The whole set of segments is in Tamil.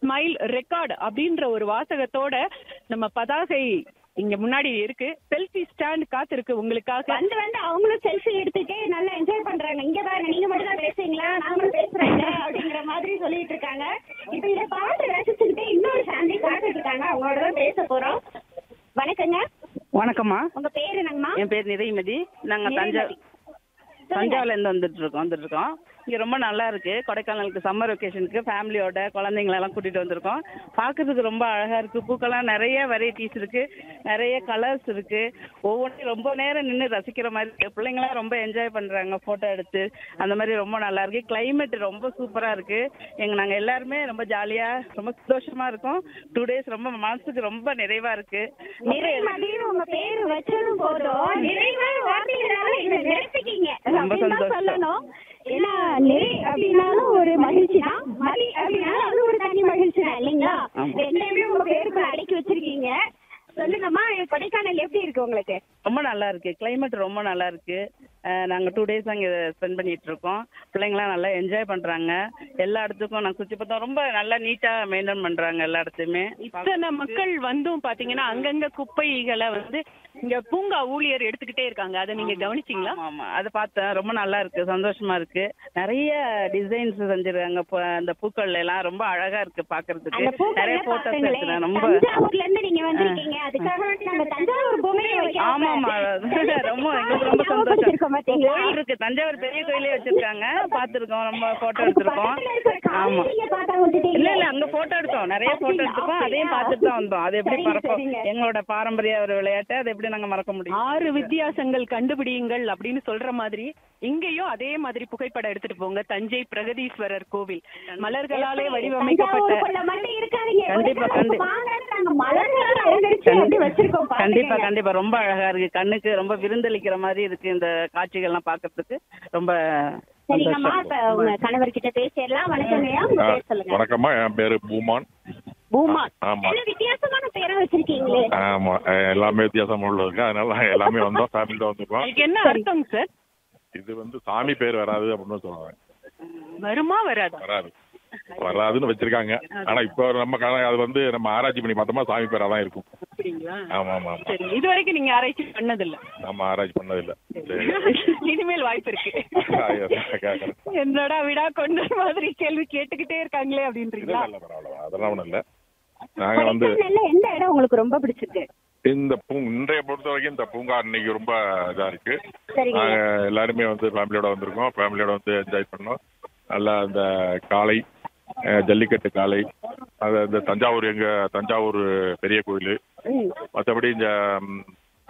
ஸ்மைல் ரெக்கார்ட் அப்படின்ற ஒரு வாசகத்தோட நம்ம பதாகை இங்க முன்னாடி இருக்கு செல்ஃபி ஸ்டாண்ட் காத்திருக்கு உங்களுக்காக வந்து வந்து அவங்களும் செல்ஃபி எடுத்துட்டு நல்லா என்ஜாய் பண்றாங்க இங்க பாருங்க நீங்க மட்டும் தான் பேசுறீங்களா நாங்களும் பேசுறேங்க அப்படிங்கிற மாதிரி சொல்லிட்டு இருக்காங்க இப்ப இதை பார்த்து ரசிச்சுக்கிட்டே இன்னொரு ஃபேமிலி காத்துட்டு இருக்காங்க அவங்களோட தான் பேச போறோம் வணக்கங்க வணக்கம்மா உங்க பேரு என்னங்கம்மா என் பேர் நிதைமதி நாங்க தஞ்சா நிறைமதி. சொல்லுங்க. தஞ்சாவூர்ல இருந்து வந்துட்டு இருக்கோம் வந்துட்டு இருக்கோம் இங்க ரொம்ப நல்லா இருக்கு கொடைக்கானலுக்கு சம்மர் வெக்கேஷனுக்கு ஃபேமிலியோட குழந்தைங்களை எல்லாம் கூட்டிட்டு வந்திருக்கோம் பார்க்கிறதுக்கு ரொம்ப அழகா இருக்கு பூக்கெல்லாம் நிறைய வெரைட்டிஸ் இருக்கு நிறைய கலர்ஸ் இருக்கு ஒவ்வொன்றையும் ரொம்ப நேரம் நின்று ரசிக்கிற மாதிரி இருக்கு பிள்ளைங்களாம் ரொம்ப என்ஜாய் பண்றாங்க போட்டோ எடுத்து அந்த மாதிரி ரொம்ப நல்லா இருக்கு கிளைமேட் ரொம்ப சூப்பரா இருக்கு எங்க நாங்க எல்லாருமே ரொம்ப ஜாலியா ரொம்ப சந்தோஷமா இருக்கோம் டூ டேஸ் ரொம்ப மனசுக்கு ரொம்ப நிறைவா இருக்கு நிறைமதி உங்க பேரு வச்சதும் போதும் நிறைவான வார்த்தைகளால இதை நிரப்பிக்கீங்க ரொம்ப அப்படின்னு தான் சந்தோஷம். சொல்லணும் ஏன்னா நிறை அப்படின்னாலும் ஒரு மகிழ்ச்சி தான் மதி அப்படின்னாலும் அது ஒரு தனி மகிழ்ச்சி தான் இல்லைங்களா ஆமா. ரெண்டையுமே உங்க பேருக்குள்ள அடக்கி வச்சிருக்கீங்க சொல்லுங்கம்மா கொடைக்கானல் எப்படி இருக்கு உங்களுக்கு ரொம்ப நல்லா இருக்கு கிளைமேட் ரொம்ப நல்லா இருக்கு அஹ் நாங்க டூ டேஸ் அங்க ஸ்பெண்ட் பண்ணிட்டு இருக்கோம் பிள்ளைங்களாம் நல்லா என்ஜாய் பண்றாங்க எல்லா இடத்துக்கும் நாங்க சுத்தி பார்த்தோம் ரொம்ப நல்லா நீட்டா மெயின்டைன் பண்றாங்க எல்லா இடத்தையுமே இத்தனை மக்கள் வந்தும் பாத்தீங்கன்னா அங்கங்க குப்பைகளை வந்து இங்க பூங்கா ஊழியர் எடுத்துக்கிட்டே இருக்காங்க அதை நீங்க கவனிச்சீங்களா ஆமா ஆமா அதை பார்த்தேன் ரொம்ப நல்லா இருக்கு சந்தோஷமா இருக்கு நிறைய டிசைன்ஸ் செஞ்சிருக்காங்க இப்போ அந்த பூக்கள் எல்லாம் ரொம்ப அழகா இருக்கு பாக்குறதுக்கு அந்த பூக்களை நிறைய போட்டோஸ் பாத்தீங்களே எடுக்கிறேன் ரொம்ப தஞ்சாவூர்ல இருந்து நீங்க வந்திருக்கீங்க அதுக்காக வேண்டி நாங்க தஞ்சாவூர் பொம்மையை வைக்கிறோம் ஆமா ஆமா ரொம்ப எங்களுக்கு ரொம்ப ஞாபகப்படுத்திருக்கோம் சந்தோஷம் பாத்தீங்களா? கோயில் இருக்கு தஞ்சாவூர் பெரிய கோயிலே வச்சிருக்காங்க பாத்துருக்கோம் ரொம்ப போட்டோ எடுத்திருக்கோம் பக்கத்துல இருக்கிற ஆமா காலையில பார்த்தா விட்டுட்டீங்க. இல்ல இல்ல அங்க போட்டோ எடுத்தோம் நிறைய போட்டோ அப்படியா? எடுத்துக்கோம் அதையும் பார்த்துட்டு தான் வந்தோம் அது எப்படி சரிங்க, மறப்போம் சரிங்க. எங்களோட பாரம்பரிய ஒரு விளையாட்டு அதை எப்படி நாங்க மறக்க முடியும் ஆறு வித்தியாசங்கள் கண்டுபிடியுங்கள் அப்படின்னு சொல்ற மாதிரி இங்கேயும் அதே மாதிரி புகைப்படம் எடுத்துட்டு போங்க தஞ்சை பிரகதீஸ்வரர் கோவில் மலர்களாலே வடிவமைக்கப்பட்ட தஞ்சாவூருக்குள்ள மட்டும் இருக்காதீங்க. கண்டிப்பா, கொடைக்கானலுக்கு கண்டிப்பா. வாங்க, நாங்க மலர்களால அலங்கரிச்சு அப்படி வச்சிருக்கோம் கண்டிப்பா பாத்துக்கங்க. கண்டிப்பா ரொம்ப அழகா இருக்கு கண்ணுக்கு ரொம்ப விருந்தளிக்கிற மாதிரி இருக்கு இந்த காட்சிகள்லாம் பார்க்கிறதுக்கு ரொம்ப சரிங்கம்மா சந்தோஷம் இப்ப உங்க கணவர் கிட்ட பேசிடலாம் வணக்கங்கய்யா உங்க ஆ, பேர் சொல்லுங்க வணக்கம்மா என் பேரு பூமான் பூமா ஆமா என்ன வித்தியாசமான பேரை வச்சிருக்கீங்களே ஆமா அஹ் எல்லாமே வித்தியாசம் உள்ளதுங்க அதனால எல்லாமே வந்தோம் ஃபேமிலியோட வந்திருக்கோம் அதுக்கு என்ன அர்த்தம் சார் இது வந்து சாமி பேர் வராது அப்படின்னு சொல்லுவாங்க வருமா வராதா வராது வராதுன்னு வச்சிருக்காங்க ஆனா இப்போ நம்ம கண- அது வந்து நம்ம ஆராய்ச்சி பண்ணி பார்த்தோமா சாமி பேரா தான் இருக்கும் அப்படிங்களா ஆமா ஆமா ஆமா சரி இது வரைக்கும் நீங்க ஆராய்ச்சி பண்ணதில்ல நம்ம ஆராய்ச்சி பண்ணதில்லை சரி இனிமேல் வாய்ப்பு இருக்கு ஐயா, கேட்கறேன். என்னடா விடா கொண்ட மாதிரி கேள்வி கேட்டுக்கிட்டே இருக்காங்களே இது அப்படின்றீங்களா நல்ல பரவாயில்ல அதெல்லாம் ஒண்ணும் இல்ல நாங்க வந்து கொடைக்கானல்ல எந்த இடம் உங்களுக்கு ரொம்ப பிடிச்சிருக்கு இந்த பூ இன்றைய பொறுத்த வரைக்கும் இந்த பூங்கா இன்னைக்கு ரொம்ப இதா இருக்கு சரிங்க நாங்க எல்லாருமே வந்து ஃபேமிலியோட வந்திருக்கோம் ஃபேமிலியோட வந்து என்ஜாய் பண்ணோம் நல்லா இந்த காளை அஹ், ஜல்லிக்கட்டு காளை அது இந்த தஞ்சாவூர் எங்க தஞ்சாவூர் பெரிய கோயில் ம். மற்றபடி இந்த ம்,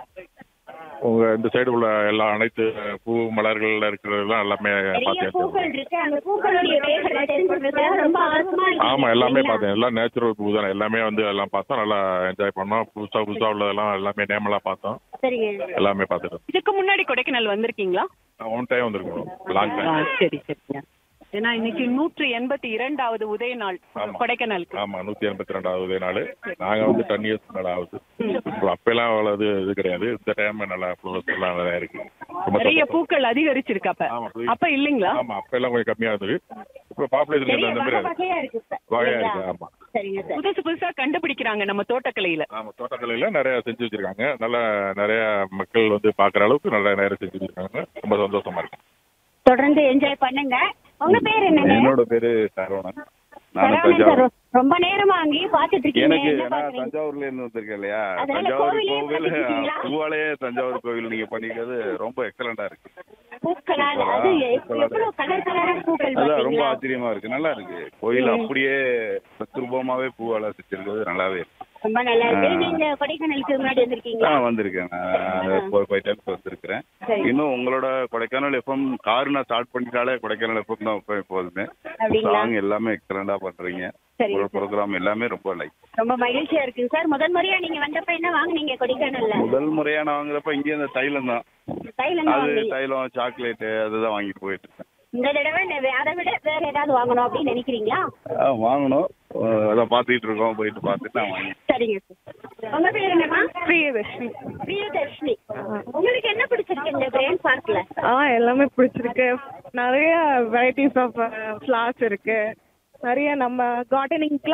உங்க இந்த சைடு உள்ள எல்லா அனைத்து பூ மலர்கள்ல இருக்கிறதெல்லாம் எல்லாமே நிறைய பார்த்தேன் பூக்கள் இருக்கு அந்த பூக்களுடைய பேர்களை தெரிஞ்சுக்கிறது ரொம்ப ஆர்வமா இருக்கு ஆமா எல்லாமே இல்லையா? பார்த்தேன் எல்லாம் நேச்சுரல் பூ தானே எல்லாமே வந்து எல்லாம் பார்த்தோம் நல்லா என்ஜாய் பண்ணோம் புதுசா புதுசா உள்ளதெல்லாம் எல்லாமே நேமெல்லாம் பார்த்தோம் சரிங்க எல்லாமே பார்த்துட்டோம் இதுக்கு முன்னாடி கொடைக்கானல் வந்திருக்கீங்களா ஒன் டைம் வந்திருக்கோம் லாங் ஆ, டைம் சரி சரிங்க ஏன்னா இன்னைக்கு நூற்றி எண்பத்தி இரண்டாவது உதய நாள் ஆமா. கொடைக்கானலுக்கு ஆமா நூத்தி எண்பத்தி ரெண்டாவது நாள் நாங்க வந்து டென் இயர்ஸ் மேல ஆகுது இப்போ அப்பெல்லாம் அவ்வளவு இது கிடையாது இந்த டைம் நல்லா ஃப்ளவர்ஸ் எல்லாம் நிறைய இருக்கு ரொம்ப நிறைய சந்தோஷம். பூக்கள் அதிகரிச்சிருக்கு அப்ப ஆமா, புரியுது. அப்ப இல்லைங்களா ஆமா அப்ப எல்லாம் கொஞ்சம் கம்மியா இருந்தது இப்போ பாப்புலேஷன் நிறைய அந்த வகை மாதிரி வகையா இருக்கு சார். வகையா இல்லைங்களா? இருக்கு ஆமா சரிங்க சார் புதுசு புதுசா கண்டுபிடிக்கிறாங்க நம்ம தோட்டக்கலையில ஆமா தோட்டக்கலையில நிறைய செஞ்சு வச்சிருக்காங்க நல்ல நிறைய மக்கள் வந்து பாக்குற அளவுக்கு நல்ல நிறைய செஞ்சு வச்சிருக்காங்க ரொம்ப சந்தோஷமா இருக்கு தொடர்ந்து என்ஜாய் பண்ணுங்க உங்க பேர் என்னங்க என்னோட பேரு சரவணன் நானும் சரவணன் சார் தஞ்சாவூர் ரொம்ப நேரமா அங்கேயே பாத்துட்டு இருக்கீங்க எனக்கு என்ன நான் பாக்குறீங்க? தஞ்சாவூர்ல இருந்து வந்திருக்கேன் இல்லையா அதனால தஞ்சாவூர் கோவிலே கோவில் பார்த்துட்டீங்களா? பூவாலேயே தஞ்சாவூர் கோவில் நீங்க பண்ணிக்கிறது ரொம்ப எக்ஸலண்டா இருக்கு பூக்களால் அது எவ்வளவு கலர் கலரான பூக்கள் அதான் ரொம்ப பாத்தீங்களா ஆச்சரியமா இருக்கு நல்லா இருக்கு கோயில் அப்படியே தத்ரூபமாவே பூவால செஞ்சிருக்கிறது நல்லாவே இருக்கு ரொம்ப நல்லா இருக்கு ஆ. நீங்க கொடைக்கானலுக்கு முன்னாடி வந்திருக்கீங்களா நான் வந்திருக்கேன் நான் ஃபோர் ஃபைவ் டைம்ஸ் வந்திருக்கிறேன் சரி. இன்னும் உங்களோட கொடைக்கானல் எஃப்எம் கார் நான் ஸ்டார்ட் பண்ணிட்டாலே கொடைக்கானல் எஃப்எம் தான் வைப்பேன் எப்போதுமே அப்படிங்களா? சாங் எல்லாமே எக்ஸலண்டா பண்றீங்க சரிங்க உங்களோட சார். ப்ரோக்ராம் எல்லாமே ரொம்ப லைக் ரொம்ப மகிழ்ச்சியா இருக்குங்க சார் முதல் முறையா நீங்க வந்தப்ப என்ன வாங்குனீங்க கொடைக்கானல்ல முதல் முறையா நான் வாங்குறப்ப இங்கே இந்த தைலம் தான் தைலம் தான் அது வாங்குனீங்க தைலம் சாக்லேட்டு அதுதான் வாங்கிட்டு போயிட்டு இருக்கேன் இந்த தடவை இந்த- அதை விட வேற ஏதாவது வாங்கணும் அப்படின்னு நினைக்கிறீங்களா ஆ, வாங்கணும் அஹ் அதான் பார்த்துக்கிட்டு இருக்கோம் போயிட்டு பார்த்துட்டு நான் வாங்கி சரிங்க சார் உங்க பேர் என்னம்மா பிரியதர்ஷினி பிரியதர்ஷினி உங்களுக்கு என்ன பிடிச்சிருக்கு இந்த பிரெயின் பார்க்ல ஆ எல்லாமே பிடிச்சிருக்கு நிறைய வெரைட்டிஸ் ஆஃப் ஃப்ளார்ஸ் இருக்கு நிறைய நம்ம கார்டனிங்க்குலாம்